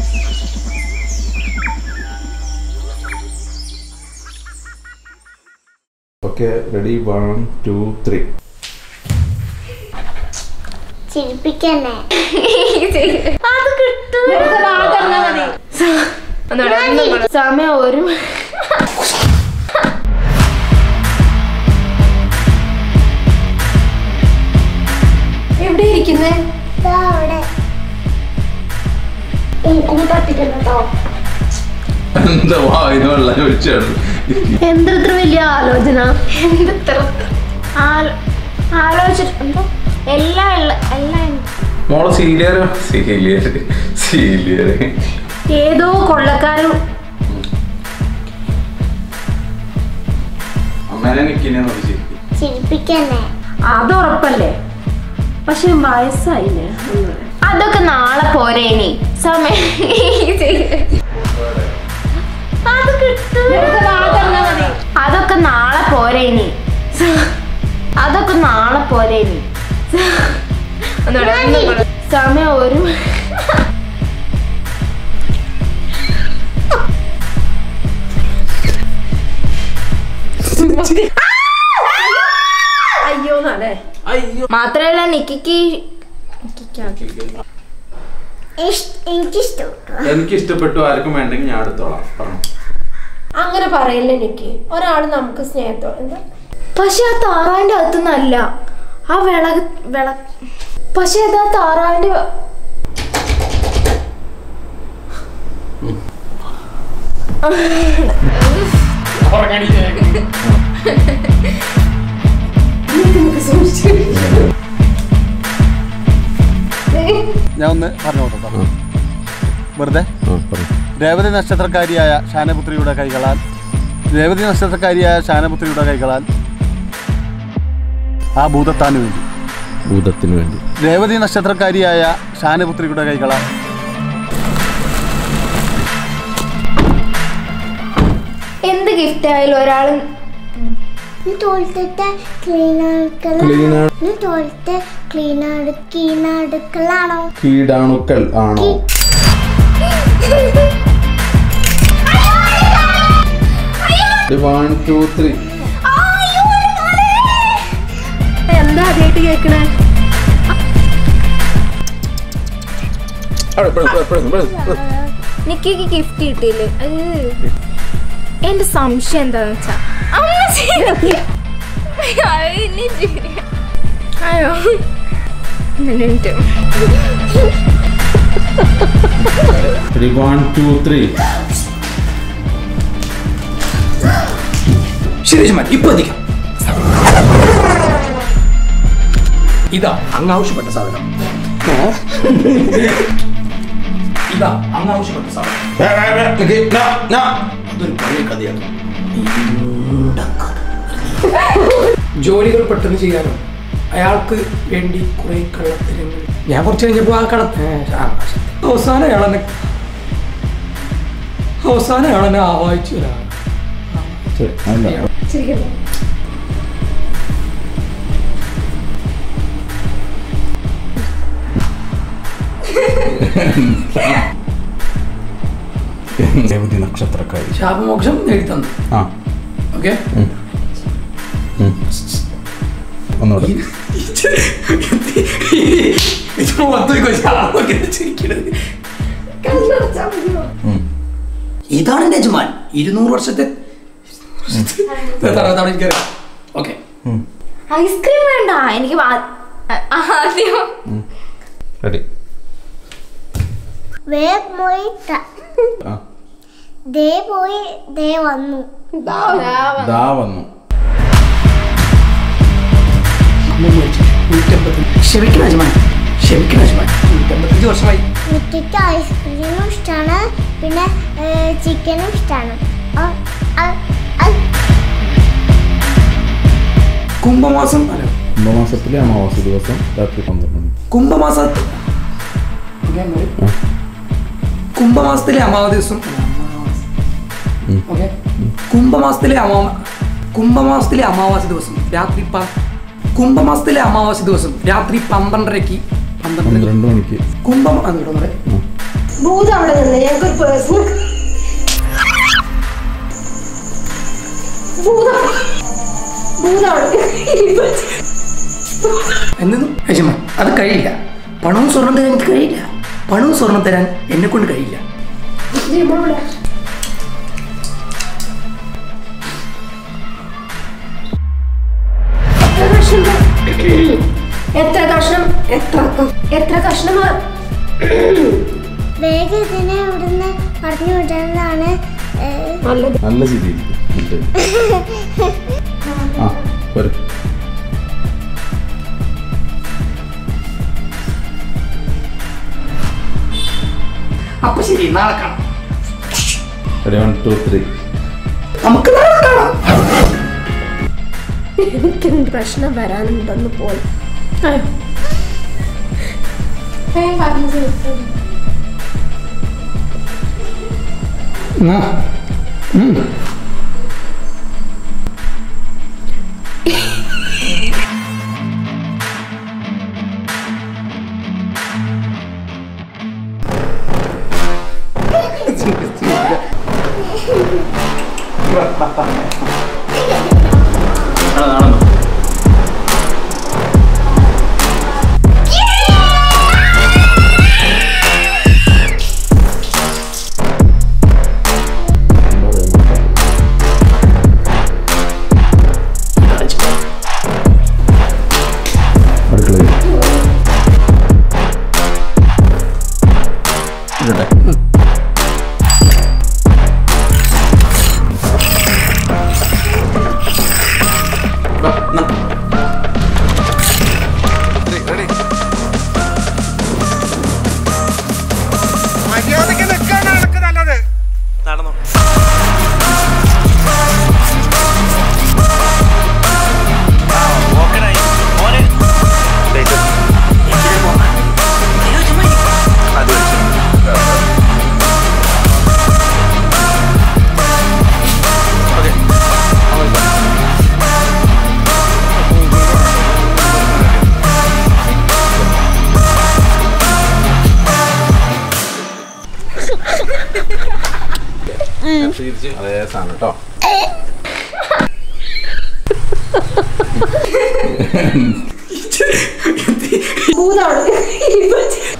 Okay ready one two three ചിരിപ്പിക്കണേ അത് കിട്ടൂല. ഒന്നുകൂടെ, ഒന്നുകൂടെ. സമയം ഒരു മ- എവിടെ ഇരിക്കുന്നേ ദാ അവിടെ എനിക്ക് പറ്റിക്കുന്നു കേട്ടോ എന്താ വായന വെള്ളം ഒഴിച്ചാണ് എന്തിത്ര വലിയ ആലോചന എന്തിത്ര ആലോ- ആലോചിച്ചിട്ട് എന്തോ എല്ലാം ഉള്ള- എല്ലാം ഉണ്ട്. മോളെ സീലിയർ സീലിയർ സീലിയർ ഏതോ കൊള്ളക്കാരും അമ്മേനെ നിക്കിനെ നോക്കി ശരിക്കും ചിരിപ്പിക്കണേ അത് ഉറപ്പല്ലേ പക്ഷെ വയസ്സായില്ലേ അതൊക്കെ നാളെ പോരെ ഇനി സമയം അത് കിട്ടൂല. അതൊക്കെ നാളെ പോരെ ഇനി അതൊക്കെ നാളെ പോരെ ഇനി ഒന്നുകൂടെ, ഒന്നുകൂടെ. സമയം ഒരു മ- അയ്യോ നാളെ അയ്യോ മാത്രല്ല നിക്കിക്ക് ഇഷ്- എനിക്കിഷ്ടം എനിക്ക് ഇഷ്ടപ്പെട്ടു ആർക്കും വേണ്ടെങ്കിൽ ഞാൻ എടുത്തോളാം പറഞ്ഞു അങ്ങനെ പറയല്ലേ എനിക്ക് ഒരാൾ നമുക്ക് സ്നേഹത്തോടെ എന്താ പക്ഷെ ആ താറാവിന്റെ അകത്തുനിന്നല്ല ആ വിള വിള പക്ഷെ അത് ആ താറാവിന്റെ വ- ഞാൻ ഒന്ന് പറഞ്ഞു കൊടുക്കാം വെറുതെ രേവതി നക്ഷത്രക്കാരിയായ ശാനപുത്രിയുടെ കൈകളാൽ രേവതി നക്ഷത്രക്കാരിയായ ശാനപുത്രിയുടെ കൈകളാൽ ആ ഭൂതത്താന് വേണ്ടി ഭൂതത്തിന് വേണ്ടി രേവതി നക്ഷത്രക്കാരിയായ ശാനപുത്രിയുടെ കൈകളാൽ എന്ത് ഗിഫ്റ്റ് ആയാലും ഒരാൾ നീ തോളത്തെ ക്ലീൻ അടുക്കള ക്ലീൻ നീ തോളത്തെ ക്ലീൻ അടു ക്ലീൻ അടുക്കളാണോ കീടാണുക്കൾ ആണോ വൺ ടു ത്രീ എന്താ ആദ്യമായിട്ട് കേൾക്കണേ നിക്കിക്ക് ഗിഫ്റ്റ് കിട്ടിയില്ലേ അത് എന്റെ സംശയം എന്താന്ന് വെച്ചാ അമ്മ ശരിയാ. അത് ഇനി ശരിയാ. അയ്യോ ഒരു മിനിറ്റ്. വൺ ടു ത്രീ ശരി യജമാൻ ഇപ്പൊ എത്തിക്കാം ഇതാ അങ്ങ് ആവശ്യപ്പെട്ട സാധനം ഇതാ അങ്ങ് ആവശ്യപ്പെട്ട സാധനം ഇതൊരു പഴയ കഥയാണ് നീണ്ട കഥ. ജോലികൾ പെട്ടെന്ന് ചെയ്യാനോ അയാൾക്ക് വേണ്ടി കുറെ കള്ളത്തരങ്ങൾ ഞാൻ കുറച്ച് കഴിഞ്ഞപ്പോ ആ കള്ള ഏ, ആ, അവസാനം അയാളെന്നെ അവസാനം അയാളെന്നെ ആവാഹിച്ചു ഒരാൾ രേവതി നക്ഷത്രക്കാരി ശാപമോക്ഷം നേടി തന്നു ആ ഓക്കെ ഒന്നുകൂടെ ഇതാണ് എന്റെ യജമാൻ ഇരുന്നൂറ് വർഷത്തെ ഓക്കെ ഐസ്ക്രീം വേണ്ട എനിക്ക് വാ- ആ- ആദ്യം റെഡി വേ പോയി ത- ആ ദേ പോയി ദേ വന്നു ദാ വന്നു ക്ഷമിക്കണം യജമാൻ ക്ഷമിക്കണം യജമാൻ നൂറ്റമ്പത്തഞ്ച് വർഷമായി മിക്കയ്ക്ക് ഐസ്ക്രീമും ഇഷ്ടമാണ് പിന്നെ ചിക്കനും ഇഷ്ടമാണ് കുംഭമാസം അല്ല കുംഭമാസത്തിലെ അമാവാസി ദിവസം രാത്രി പന്ത്രണ്ട് മണി കുംഭമാസ ഓക്കേ, എന്നാല്. കുംഭമാസത്തിലെ അമാവാസി ദിവസം ഓക്കെ കുംഭമാസത്തിലെ അമാ കുംഭമാസത്തിലെ അമാവാസി ദിവസം രാത്രി പ കുംഭമാസത്തിലെ അമാവാസി ദിവസം രാത്രി പന്ത്രണ്ടരയ്ക്ക് പന്ത്രണ്ടര പന്ത്രണ്ട് മണിക്ക് കുംഭം അത് ഇവിടെ ഒന്ന് പറയാം. ഭൂതം അവിടെ നിന്ന് ഞങ്ങൾക്കൊരു പേഴ്സണൽ ഭൂതം ഭൂതം അവിടെ എന്നു യജമാൻ അത് കഴിയില്ല പണവും സ്വർണം തരാൻ എനിക്ക് കഴിയില്ല പണവും സ്വർണം തരാൻ എന്നെ കൊണ്ട് കഴിയില്ല ഇവിടെ എത്ര കഷ്ണം എത്ര എത്ര കഷ്ണം വേഗം ഇതിനെ ഇവിടുന്ന് പറഞ്ഞു വിടുന്നതാണ് ഏഹ്, നല്ലത് നല്ല ചിരി ആ വരും അപ്പൊ ശരി നാളെ കാണാം റെഡി വൺ ടു ത്രീ നമുക്ക് നാളെ കാണാം എനിക്കെന്ത് പ്രശ്നം വരാനുണ്ടെന്ന് പോലെ അയ്യോ വേഗം പറഞ്ഞു തീർത്തോ. അടുക്കളയിൽ ഇടട്ടെ മര്യാദക്ക് നിൽക്കാനാണ് എനിക്ക് നല്ലത് നടന്നു തിരിച്ച് അതേ സാധനം കേട്ടോ ഭൂതം അവിടെ